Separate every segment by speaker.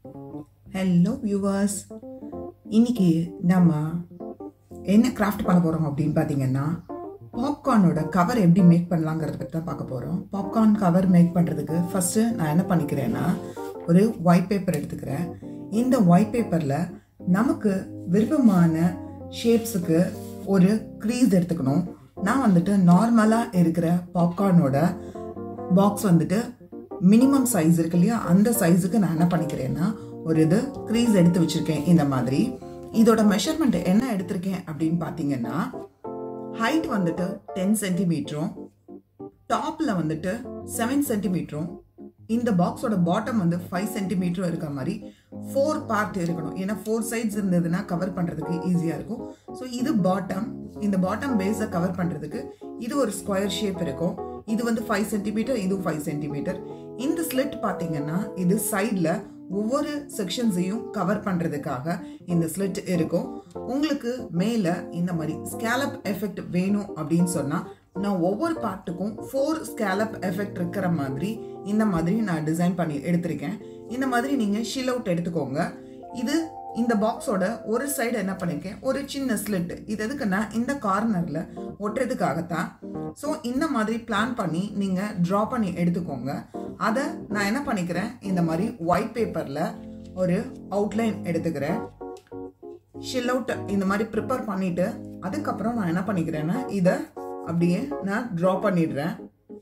Speaker 1: hello viewers இன்னைக்கு நம்ம என்ன கிராஃப்ட் பண்ண போகிறோம் அப்படின்னு பார்த்தீங்கன்னா பாப்கார்னோட கவர் எப்படி மேக் பண்ணலாங்கிறத பற்றி தான் பார்க்க போகிறோம் பாப்கார்ன் கவர் மேக் பண்ணுறதுக்கு ஃபஸ்ட்டு நான் என்ன பண்ணிக்கிறேன்னா ஒரு ஒயிட் பேப்பர் எடுத்துக்கிறேன் இந்த ஒயிட் பேப்பரில் நமக்கு விருப்பமான ஷேப்ஸுக்கு ஒரு க்ரீஸ் எடுத்துக்கணும் நான் வந்துட்டு நார்மலாக இருக்கிற பாப்கார்னோட பாக்ஸ் வந்துட்டு மினிமம் சைஸ் இருக்கு இல்லையா அந்த சைஸுக்கு நான் என்ன பண்ணிக்கிறேன்னா ஒரு இது க்ரீஸ் எடுத்து வச்சிருக்கேன் இந்த மாதிரி இதோட மெஷர்மெண்ட் என்ன எடுத்திருக்கேன் அப்படின்னு பார்த்தீங்கன்னா ஹைட் வந்துட்டு டென் சென்டிமீட்டரும் டாப்ல வந்துட்டு செவன் சென்டிமீட்டரும் இந்த பாக்ஸோட பாட்டம் வந்து ஃபைவ் சென்டிமீட்டரும் இருக்க மாதிரி ஃபோர் பார்ட் இருக்கணும் ஏன்னா ஃபோர் சைட்ஸ் இருந்ததுன்னா கவர் பண்ணுறதுக்கு ஈஸியாக இருக்கும் ஸோ இது பாட்டம் இந்த பாட்டம் பேஸை கவர் பண்ணுறதுக்கு இது ஒரு ஸ்கொயர் ஷேப் இருக்கும் இது வந்து ஃபைவ் சென்டிமீட்டர் இது ஃபைவ் சென்டிமீட்டர் இந்த ஸ்லிட் பார்த்தீங்கன்னா இது சைடில் ஒவ்வொரு செக்ஷன்ஸையும் கவர் பண்ணுறதுக்காக இந்த ஸ்லிட் இருக்கும் உங்களுக்கு மேலே இந்த மாதிரி ஸ்கேலப் எஃபெக்ட் வேணும் அப்படின்னு சொன்னால் நான் ஒவ்வொரு பார்ட்டுக்கும் ஃபோர் ஸ்கேலப் எஃபெக்ட் இருக்கிற மாதிரி இந்த மாதிரி நான் டிசைன் பண்ணி எடுத்திருக்கேன் இந்த மாதிரி நீங்கள் ஷில் அவுட் எடுத்துக்கோங்க இது இந்த பாக்ஸோட ஒரு சைடு என்ன பண்ணியிருக்கேன் ஒரு சின்ன ஸ்லிட் இது எதுக்குன்னா இந்த கார்னரில் ஒட்டுறதுக்காகத்தான் ஸோ இந்த மாதிரி பிளான் பண்ணி நீங்கள் ட்ரா பண்ணி எடுத்துக்கோங்க அதை நான் என்ன பண்ணிக்கிறேன் இந்த மாதிரி ஒயிட் பேப்பரில் ஒரு அவுட்லைன் எடுத்துக்கிறேன் ஷில் அவுட் இந்த மாதிரி ப்ரிப்பேர் பண்ணிட்டு அதுக்கப்புறம் நான் என்ன பண்ணிக்கிறேன்னா இதை அப்படியே நான் ட்ரா பண்ணிடுறேன்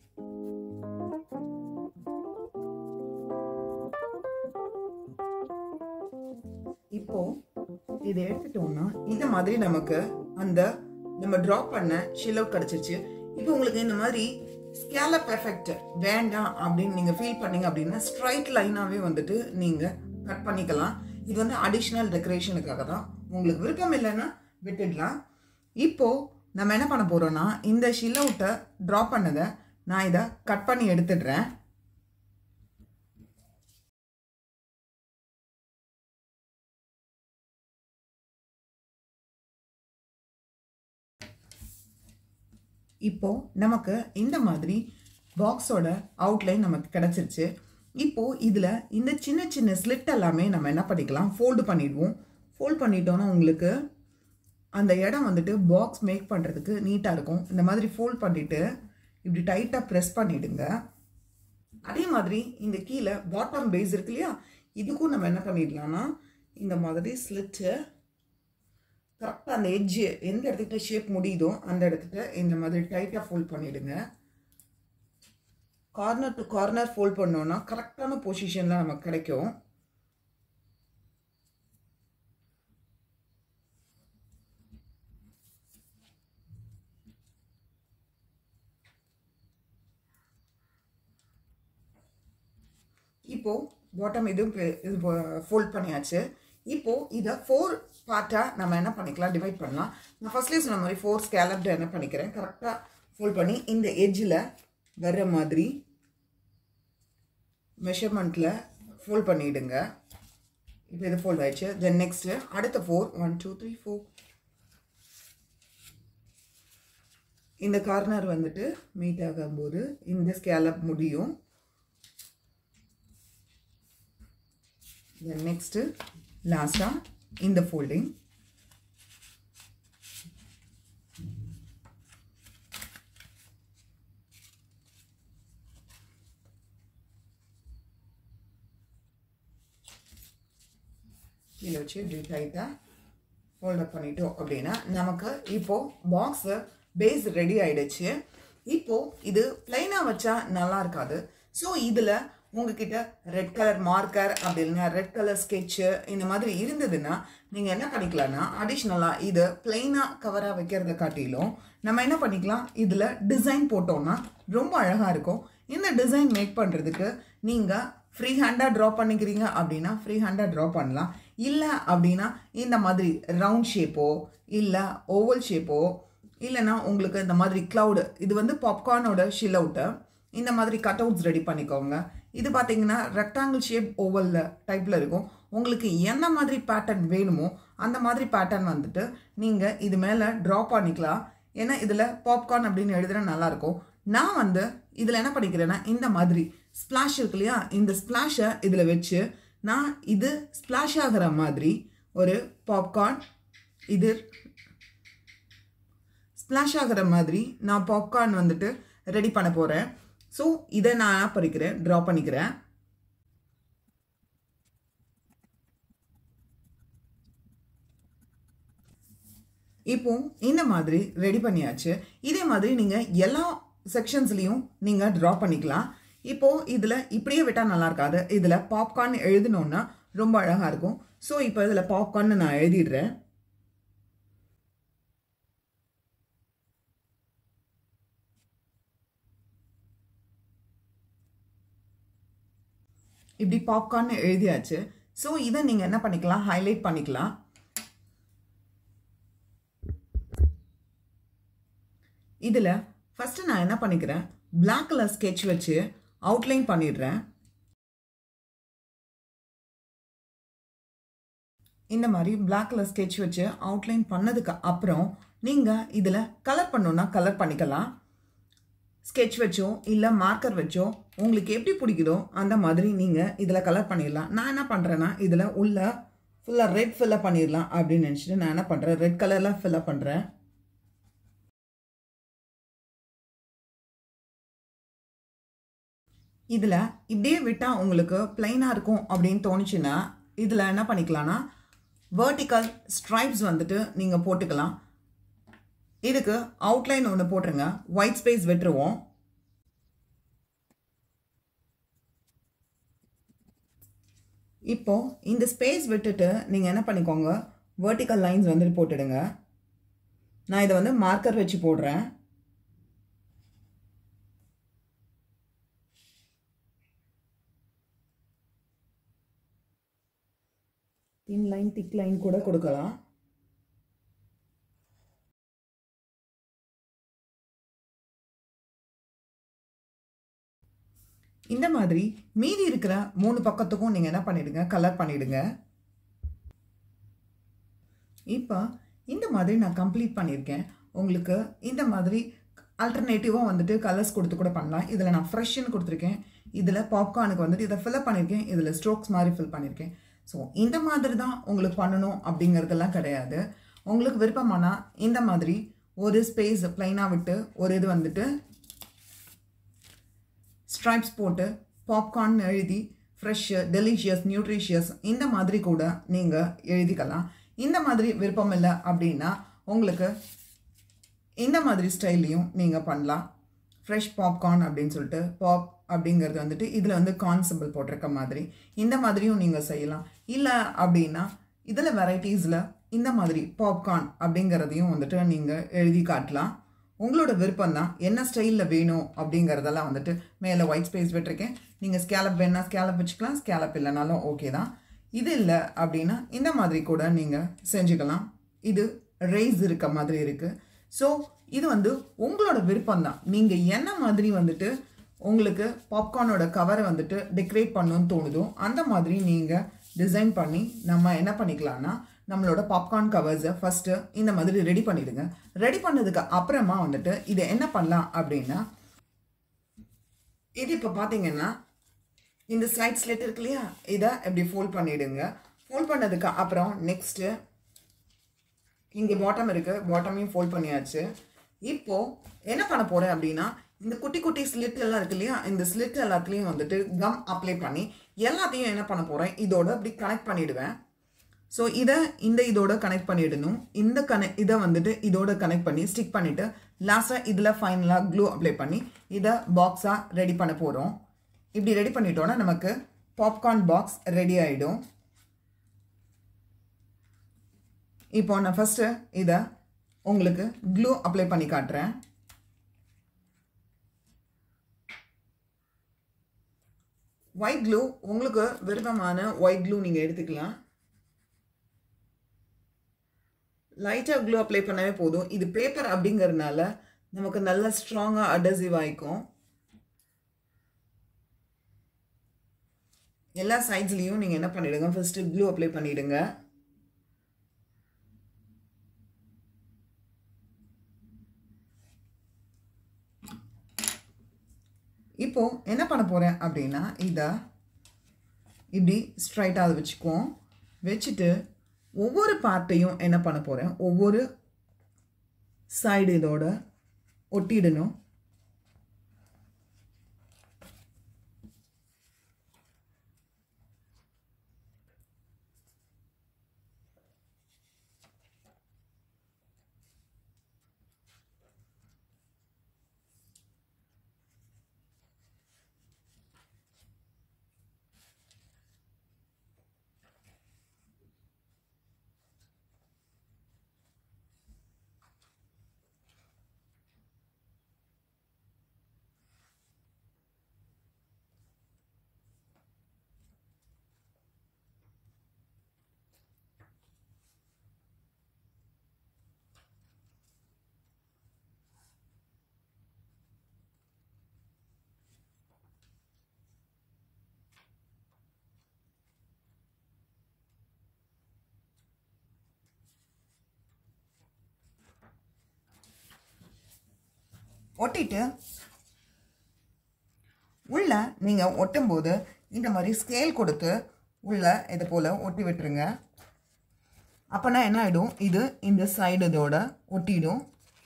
Speaker 1: இப்போ இதை எடுத்துட்டோம்னா இந்த மாதிரி நமக்கு அந்த நம்ம ட்ரா பண்ண ஷில் அவுட் கிடைச்சிருச்சு இப்போ உங்களுக்கு இந்த மாதிரி ஸ்கேலப் எஃபெக்ட் வேண்டாம் அப்படின்னு நீங்க ஃபீல் பண்ணீங்க அப்படின்னா ஸ்ட்ரைட் லைனாவே வந்துட்டு நீங்க கட் பண்ணிக்கலாம் இது வந்து அடிஷ்னல் டெக்கரேஷனுக்காக தான் உங்களுக்கு விருப்பம் இல்லைன்னா விட்டுடலாம் இப்போ நம்ம என்ன பண்ண போறோம்னா இந்த ஷில் அவுட்டை ட்ரா பண்ணதை நான் இதை கட் பண்ணி எடுத்துடுறேன் இப்போ நமக்கு இந்த மாதிரி பாக்ஸோட அவுட்லைன் நமக்கு கிடைச்சிருச்சு இப்போ இதில் இந்த சின்ன சின்ன ஸ்லிட் எல்லாமே நம்ம என்ன பண்ணிக்கலாம் ஃபோல்டு பண்ணிடுவோம் ஃபோல்ட் பண்ணிட்டோம்னா உங்களுக்கு அந்த இடம் வந்துட்டு பாக்ஸ் மேக் பண்ணுறதுக்கு நீட்டாக இருக்கும் இந்த மாதிரி ஃபோல்ட் பண்ணிவிட்டு இப்படி டைட்டாக ப்ரெஸ் பண்ணிவிடுங்க அதே மாதிரி இந்த கீழே பாட்டம் பேஸ் இருக்கு இல்லையா இதுக்கும் நம்ம என்ன பண்ணிடலாம்னா இந்த மாதிரி ஸ்லிட்டு கரெக்டாக அந்த எட்ஜு எந்த இடத்துக்கிட்ட ஷேப் முடியுதோ அந்த இடத்துக்கிட்ட இந்த மாதிரி டைட்டாக ஃபோல்ட் பண்ணிவிடுங்க கார்னர் டு கார்னர் ஃபோல்ட் பண்ணோன்னா கரெக்டான பொசிஷனில் நமக்கு கிடைக்கும் இப்போ பாட்டம் இதுவும் இது ஃபோல்ட் பண்ணியாச்சு இப்போ இதை ஃபோர் பார்ட்டாக நம்ம என்ன பண்ணிக்கலாம் டிவைட் பண்ணலாம் நான் ஃபர்ஸ்ட்லேயே சொன்ன மாதிரி ஃபோர் ஸ்கேலப்டு என்ன பண்ணிக்கிறேன் கரெக்டாக ஃபோல்ட் பண்ணி இந்த எட்ஜில் வர்ற மாதிரி மெஷர்மெண்ட்டில் ஃபோல்ட் பண்ணிவிடுங்க இப்போ இது ஃபோல்ட் ஆயிடுச்சு தென் நெக்ஸ்ட்டு அடுத்த four one two three four இந்த கார்னர் வந்துட்டு மீட் ஆகும்போது இந்த ஸ்கேலப் முடியும் தென் நெக்ஸ்ட்டு லாஸ்ட்டாக இந்த ஃபோல்டிங் இதை வச்சு இப்படி டைட்டாக ஃபோல்டப் பண்ணிட்டோம் அப்படின்னா நமக்கு இப்போது பாக்ஸு பேஸ் ரெடி ஆயிடுச்சு இப்போது இது பிளைனாக வச்சா நல்லா இருக்காது ஸோ இதில் உங்ககிட்ட ரெட் கலர் மார்க்கர் அப்படி இல்லைன்னா ரெட் கலர் ஸ்கெட்சு இந்த மாதிரி இருந்ததுன்னா நீங்கள் என்ன பண்ணிக்கலாம்னா அடிஷ்னலாக இது பிளெயினாக கவராக வைக்கிறத காட்டிலும் நம்ம என்ன பண்ணிக்கலாம் இதில் டிசைன் போட்டோம்னா ரொம்ப அழகாக இருக்கும் இந்த டிசைன் மேக் பண்ணுறதுக்கு நீங்கள் ஃப்ரீ ஹேண்டாக ட்ரா பண்ணிக்கிறீங்க அப்படின்னா ஃப்ரீ ஹேண்டாக ட்ரா பண்ணலாம் இல்லை அப்படின்னா இந்த மாதிரி ரவுண்ட் ஷேப்போ இல்லை ஓவல் ஷேப்போ இல்லைன்னா உங்களுக்கு இந்த மாதிரி க்ளவுடு இது வந்து பாப்கார்னோட ஷில் அவுட்டு இந்த மாதிரி கட் அவுட்ஸ் ரெடி பண்ணிக்கோங்க இது பார்த்தீங்கன்னா ரெக்டாங்கிள் ஷேப் ஓவலில் டைப்பில் இருக்கும் உங்களுக்கு என்ன மாதிரி பேட்டர்ன் வேணுமோ அந்த மாதிரி பேட்டர்ன் வந்துட்டு நீங்கள் இது மேலே ட்ரா பண்ணிக்கலாம் ஏன்னா இதில் பாப்கார்ன் அப்படின்னு எழுதுனா நல்லாயிருக்கும் நான் வந்து இதில் என்ன பண்ணிக்கிறேன்னா இந்த மாதிரி ஸ்ப்ளாஷ் இருக்கு இல்லையா இந்த ஸ்ப்ளாஷை இதில் வச்சு நான் இது ஸ்ப்ளாஷ் ஆகிற மாதிரி ஒரு பாப்கார்ன் இது ஸ்ப்ளாஷ் ஆகிற மாதிரி நான் பாப்கார்ன் வந்துட்டு ரெடி பண்ண போகிறேன் ஸோ இதை நான் என்ன பண்ணிக்கிறேன் ட்ரா பண்ணிக்கிறேன் இப்போ இந்த மாதிரி ரெடி பண்ணியாச்சு இதே மாதிரி நீங்கள் எல்லா செக்ஷன்ஸ்லையும் நீங்கள் ட்ரா பண்ணிக்கலாம் இப்போ இதில் இப்படியே விட்டால் நல்லா இருக்காது இதில் பாப்கார்ன் எழுதினோன்னா ரொம்ப அழகாக இருக்கும் ஸோ இப்போ இதில் பாப்கார்ன் நான் எழுதிடுறேன் இப்படி பாப்கார்ன் எழுதியாச்சு ஸோ இதை நீங்கள் என்ன பண்ணிக்கலாம் ஹைலைட் பண்ணிக்கலாம் இதில் ஃபஸ்ட்டு நான் என்ன பண்ணிக்கிறேன் பிளாக் கலர் ஸ்கெட்ச் வச்சு அவுட்லைன் பண்ணிடுறேன் இந்த மாதிரி பிளாக் கலர் ஸ்கெட்ச் வச்சு அவுட்லைன் பண்ணதுக்கு அப்புறம் நீங்கள் இதில் கலர் பண்ணணுன்னா கலர் பண்ணிக்கலாம் ஸ்கெட்ச் வச்சோ இல்லை மார்க்கர் வச்சோ உங்களுக்கு எப்படி பிடிக்குதோ அந்த மாதிரி நீங்கள் இதில் கலர் பண்ணிடலாம் நான் என்ன பண்ணுறேன்னா இதில் உள்ள ஃபுல்லாக ரெட் ஃபில்லப் பண்ணிடலாம் அப்படின்னு நினச்சிட்டு நான் என்ன பண்ணுறேன் ரெட் கலரில் ஃபில்லப் பண்ணுறேன் இதில் இப்படியே விட்டால் உங்களுக்கு பிளைனாக இருக்கும் அப்படின்னு தோணுச்சுன்னா இதில் என்ன பண்ணிக்கலாம்னா வேர்ட்டிக்கல் ஸ்ட்ரைப்ஸ் வந்துட்டு நீங்கள் போட்டுக்கலாம் இதுக்கு அவுட்லைன் ஒன்று போட்டுருங்க ஒயிட் ஸ்பேஸ் விட்டுருவோம் இப்போ இந்த ஸ்பேஸ் விட்டுட்டு நீங்கள் என்ன பண்ணிக்கோங்க வேர்ட்டிக்கல் லைன்ஸ் வந்துட்டு போட்டுடுங்க நான் இதை வந்து மார்க்கர் வச்சு போடுறேன் தின் லைன் திக் லைன் கூட கொடுக்கலாம் இந்த மாதிரி மீதி இருக்கிற மூணு பக்கத்துக்கும் நீங்கள் என்ன பண்ணிடுங்க கலர் பண்ணிடுங்க இப்போ இந்த மாதிரி நான் கம்ப்ளீட் பண்ணியிருக்கேன் உங்களுக்கு இந்த மாதிரி ஆல்டர்னேட்டிவாக வந்துட்டு கலர்ஸ் கொடுத்து கூட பண்ணலாம் இதில் நான் ஃப்ரெஷ்ஷுன்னு கொடுத்துருக்கேன் இதில் பாப்கார்னுக்கு வந்துட்டு இதை ஃபில்அப் பண்ணியிருக்கேன் இதில் ஸ்ட்ரோக்ஸ் மாதிரி ஃபில் பண்ணியிருக்கேன் ஸோ இந்த மாதிரி தான் உங்களுக்கு பண்ணணும் அப்படிங்கிறதெல்லாம் கிடையாது உங்களுக்கு விருப்பமானா இந்த மாதிரி ஒரு ஸ்பேஸ் ப்ளைனாக விட்டு ஒரு இது வந்துட்டு ஸ்ட்ரைப்ஸ் போட்டு பாப்கார்ன் எழுதி ஃப்ரெஷ்ஷு டெலிஷியஸ் நியூட்ரிஷியஸ் இந்த மாதிரி கூட நீங்கள் எழுதிக்கலாம் இந்த மாதிரி விருப்பம் இல்லை அப்படின்னா உங்களுக்கு இந்த மாதிரி ஸ்டைல்லையும் நீங்கள் பண்ணலாம் ஃப்ரெஷ் பாப்கார்ன் அப்படின்னு சொல்லிட்டு பாப் அப்படிங்கிறது வந்துட்டு இதில் வந்து கார்ன் சிம்பிள் போட்டிருக்க மாதிரி இந்த மாதிரியும் நீங்கள் செய்யலாம் இல்லை அப்படின்னா இதில் வெரைட்டிஸில் இந்த மாதிரி பாப்கார்ன் அப்படிங்கிறதையும் வந்துட்டு நீங்கள் எழுதி காட்டலாம் உங்களோட விருப்பம் தான் என்ன ஸ்டைலில் வேணும் அப்படிங்கிறதெல்லாம் வந்துட்டு மேலே ஒயிட் ஸ்பேஸ் விட்டுருக்கேன் நீங்கள் ஸ்கேலப் வேணா ஸ்கேலப் வச்சுக்கலாம் ஸ்கேலப் இல்லைனாலும் ஓகே தான் இது இல்லை அப்படின்னா இந்த மாதிரி கூட நீங்கள் செஞ்சுக்கலாம் இது ரேஸ் இருக்க மாதிரி இருக்குது ஸோ இது வந்து உங்களோட விருப்பம் தான் நீங்கள் என்ன மாதிரி வந்துட்டு உங்களுக்கு பாப்கார்னோட கவரை வந்துட்டு டெக்கரேட் பண்ணணும்னு தோணுதோ அந்த மாதிரி நீங்கள் டிசைன் பண்ணி நம்ம என்ன பண்ணிக்கலாம்னா நம்மளோட பாப்கார்ன் கவர்ஸை ஃபஸ்ட்டு இந்த மாதிரி ரெடி பண்ணிடுங்க ரெடி பண்ணதுக்கு அப்புறமா வந்துட்டு இதை என்ன பண்ணலாம் அப்படின்னா இது இப்போ பார்த்தீங்கன்னா இந்த ஸ்லைட் ஸ்லெட் இருக்கு இல்லையா இதை இப்படி ஃபோல்ட் பண்ணிடுங்க ஃபோல்ட் பண்ணதுக்கு அப்புறம் நெக்ஸ்ட்டு இங்கே பாட்டம் இருக்குது பாட்டமையும் ஃபோல்ட் பண்ணியாச்சு இப்போது என்ன பண்ண போகிறேன் அப்படின்னா இந்த குட்டி குட்டி ஸ்லிட் எல்லாம் இருக்கு இல்லையா இந்த ஸ்லிட் எல்லாத்துலேயும் வந்துட்டு கம் அப்ளை பண்ணி எல்லாத்தையும் என்ன பண்ண போகிறேன் இதோட இப்படி கனெக்ட் பண்ணிவிடுவேன் ஸோ இதை இந்த இதோட கனெக்ட் பண்ணிடணும் இந்த கனெ இதை வந்துட்டு இதோட கனெக்ட் பண்ணி ஸ்டிக் பண்ணிவிட்டு லாஸ்ட்டாக இதில் ஃபைனலாக க்ளூ அப்ளை பண்ணி இதை பாக்ஸாக ரெடி பண்ண போகிறோம் இப்படி ரெடி பண்ணிட்டோன்னா நமக்கு பாப்கார்ன் பாக்ஸ் ரெடி ஆகிடும் இப்போ நான் ஃபஸ்ட்டு இதை உங்களுக்கு க்ளூ அப்ளை பண்ணி காட்டுறேன் ஒயிட் க்ளூ உங்களுக்கு விருப்பமான ஒயிட் க்ளூ நீங்கள் எடுத்துக்கலாம் லைட்டாக க்ளூ அப்ளை பண்ணவே போதும் இது பேப்பர் அப்படிங்கிறதுனால நமக்கு நல்ல ஸ்ட்ராங்காக அடசிவ் ஆகிக்கும் எல்லா சைட்ஸ்லேயும் நீங்கள் என்ன பண்ணிவிடுங்க ஃபஸ்ட்டு க்ளூ அப்ளை பண்ணிவிடுங்க இப்போ என்ன பண்ண போகிறேன் அப்படின்னா இதை இப்படி ஸ்ட்ரைட்டாக அதை வச்சுக்குவோம் வச்சுட்டு ஒவ்வொரு பார்ட்டையும் என்ன பண்ண போகிறேன் ஒவ்வொரு சைடு இதோட ஒட்டிடணும் ஒட்டிட்டு உள்ள நீங்கள் ஒட்டும்போது இந்த மாதிரி ஸ்கேல் கொடுத்து உள்ள இது போல் ஒட்டி விட்டுருங்க அப்போனா என்ன ஆகிடும் இது இந்த சைடு இதோட ஒட்டிடும்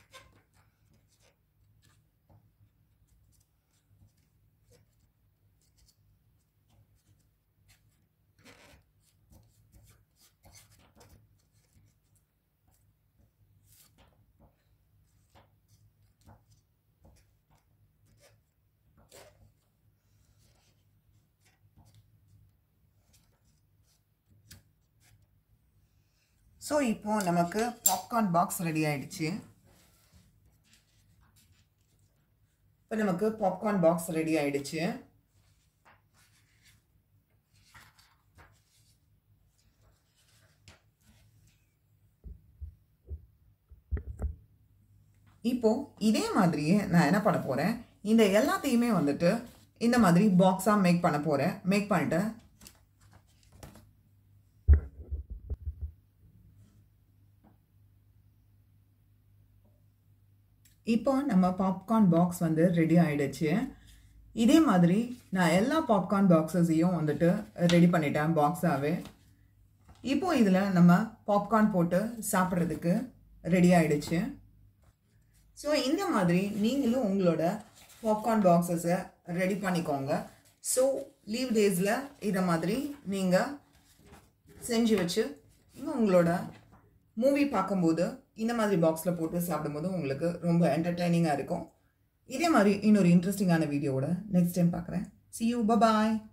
Speaker 1: ஸோ இப்போ நமக்கு பாப்கார்ன் பாக்ஸ் ரெடி ஆயிடுச்சு இப்போ நமக்கு பாப்கார்ன் பாக்ஸ் ரெடி ஆயிடுச்சு இப்போ இதே மாதிரியே நான் என்ன பண்ண போறேன் இந்த எல்லாத்தையுமே வந்துட்டு இந்த மாதிரி பாக்ஸாக மேக் பண்ண போறேன் மேக் பண்ணிட்டு இப்போ நம்ம பாப்கார்ன் பாக்ஸ் வந்து ரெடி ஆயிடுச்சு இதே மாதிரி நான் எல்லா பாப்கார்ன் பாக்ஸஸையும் வந்துட்டு ரெடி பண்ணிட்டேன் பாக்ஸாகவே இப்போ இதில் நம்ம பாப்கார்ன் போட்டு சாப்பிட்றதுக்கு ரெடி ஆயிடுச்சு ஸோ இந்த மாதிரி நீங்களும் உங்களோட பாப்கார்ன் பாக்ஸஸை ரெடி பண்ணிக்கோங்க ஸோ லீவ் டேஸில் இதை மாதிரி நீங்கள் செஞ்சு வச்சு இன்னும் உங்களோட மூவி பார்க்கும்போது இந்த மாதிரி பாக்ஸில் போட்டு சாப்பிடும்போது உங்களுக்கு ரொம்ப என்டர்டைனிங்காக இருக்கும் இதே மாதிரி இன்னொரு இன்ட்ரெஸ்டிங்கான வீடியோவோட நெக்ஸ்ட் டைம் பார்க்குறேன் சி யூ பபாய்